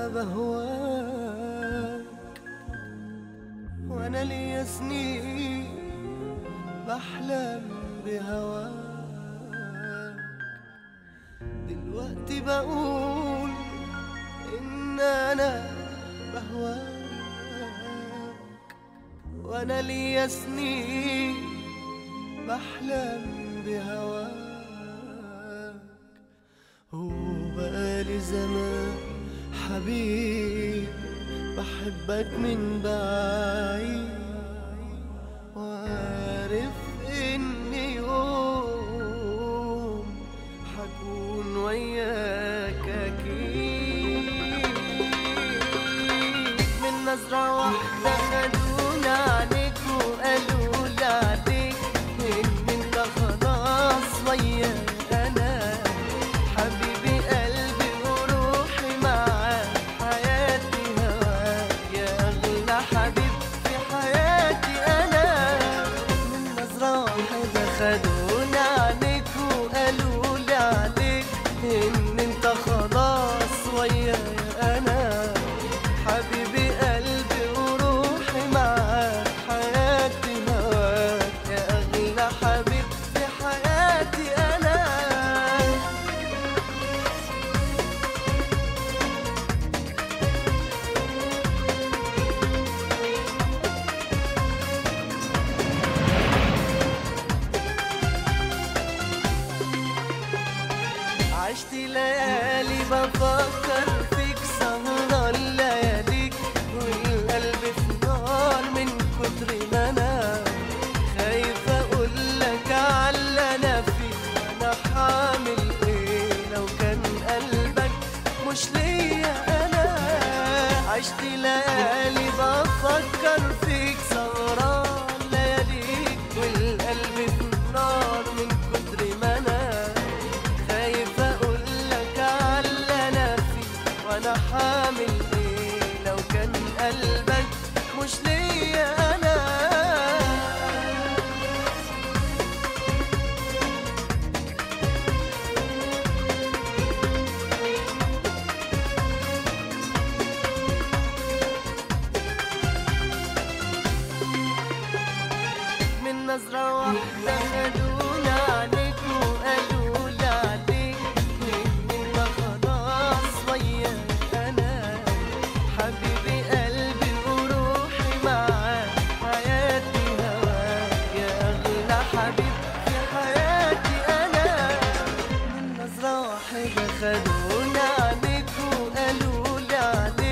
بهواك وانا ليا سنين بحلم بهواك دلوقتي بقول ان انا بهواك وانا ليا سنين بحلم بهواك وبقالي زمان حبيب بحبك من بعيد وعارف ان يوم حكون وياك اكيد من نظرة واحدة خدونا عليك وقالوا لي عليك ان انت خلاص وياك انا حبيبي قلبي وروحي معاك حياتي هواك يا اغلى حبيب في حياتي انا من نظرة واحدة خدونا عليك وقالوا لي عليك ان انت خلاص ويايا انا حبيبي قلبي وروحي معاك حياتي هواك يا اغلى حبيب في حياتي انا عشت ليالي بفكر فيك سهرة لياليك والقلب في نار من كتر ما انا خايف اقول لك على انا فيه انا حامل ايه لو كان قلبك مش ليا انا عشت ليالي بفكر فيك سهران لياليك والقلب في نار من كتر ما انا خايف اقول لك على انا فيه وانا حامل ايه لو كان قلبك مش ليا انا من نظرة واحدة خدونا عليك وقالوا لي عليك إن انت خلاص وياي أنا حبيبي قلبي وروحي معاك حياتي هواك يا أغلى حبيب في حياتي أنا من نظرة واحدة خدونا عليك وقالوا لي عليك